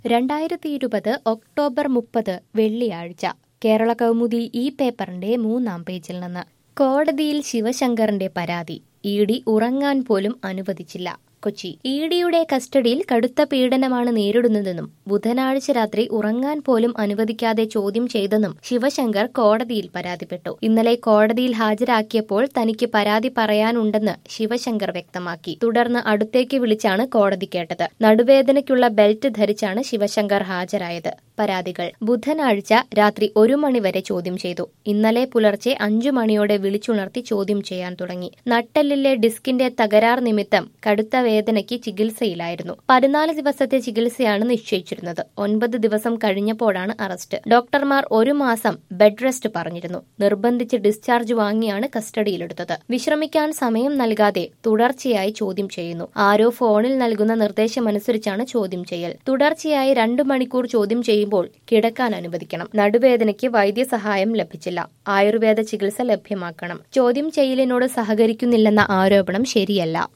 രണ്ടായിരത്തി ഇരുപത് ഒക്ടോബർ മുപ്പത് വെള്ളിയാഴ്ച കേരള കൗമുദി ഈ പേപ്പറിന്റെ മൂന്നാം പേജിൽ നിന്ന് കോടതിയിൽ ശിവശങ്കറിന്റെ പരാതി ഇ ഡി ഉറങ്ങാൻ പോലും അനുവദിച്ചില്ല കൊച്ചി ഇ ഡിയുടെ കസ്റ്റഡിയിൽ കടുത്ത പീഡനമാണ് നേരിടുന്നതെന്നും ബുധനാഴ്ച രാത്രി ഉറങ്ങാൻ പോലും അനുവദിക്കാതെ ചോദ്യം ചെയ്തെന്നും ശിവശങ്കർ കോടതിയിൽ പരാതിപ്പെട്ടു ഇന്നലെ കോടതിയിൽ ഹാജരാക്കിയപ്പോൾ തനിക്ക് പരാതി പറയാനുണ്ടെന്ന് ശിവശങ്കർ വ്യക്തമാക്കി തുടർന്ന് അടുത്തേക്ക് വിളിച്ചാണ് കോടതി കേട്ടത് നടുവേദനയ്ക്കുള്ള ബെൽറ്റ് ധരിച്ചാണ് ശിവശങ്കർ ഹാജരായത് പരാതികൾ ബുധനാഴ്ച രാത്രി ഒരു മണിവരെ ചോദ്യം ചെയ്തു ഇന്നലെ പുലർച്ചെ അഞ്ചു മണിയോടെ വിളിച്ചുണർത്തി ചോദ്യം ചെയ്യാൻ തുടങ്ങി നട്ടെല്ലിലെ ഡിസ്കിന്റെ തകരാർ നിമിത്തം കടുത്ത വേദനയ്ക്ക് ചികിത്സയിലായിരുന്നു പതിനാല് ദിവസത്തെ ചികിത്സയാണ് നിശ്ചയിച്ചിരുന്നത് ഒൻപത് ദിവസം കഴിഞ്ഞപ്പോഴാണ് അറസ്റ്റ് ഡോക്ടർമാർ ഒരു മാസം ബെഡ് റെസ്റ്റ് പറഞ്ഞിരുന്നു നിർബന്ധിച്ച് ഡിസ്ചാർജ് വാങ്ങിയാണ് കസ്റ്റഡിയിലെടുത്തത് വിശ്രമിക്കാൻ സമയം നൽകാതെ തുടർച്ചയായി ചോദ്യം ചെയ്യുന്നു ആരോ ഫോണിൽ നൽകുന്ന നിർദ്ദേശമനുസരിച്ചാണ് ചോദ്യം ചെയ്യൽ തുടർച്ചയായി രണ്ടു മണിക്കൂർ ചോദ്യം ചെയ്യുമ്പോൾ കിടക്കാൻ അനുവദിക്കണം നടുവേദനയ്ക്ക് വൈദ്യസഹായം ലഭിച്ചില്ല ആയുർവേദ ചികിത്സ ലഭ്യമാക്കണം ചോദ്യം ചെയ്യലിനോട് സഹകരിക്കുന്നില്ലെന്ന ആരോപണം ശരിയല്ല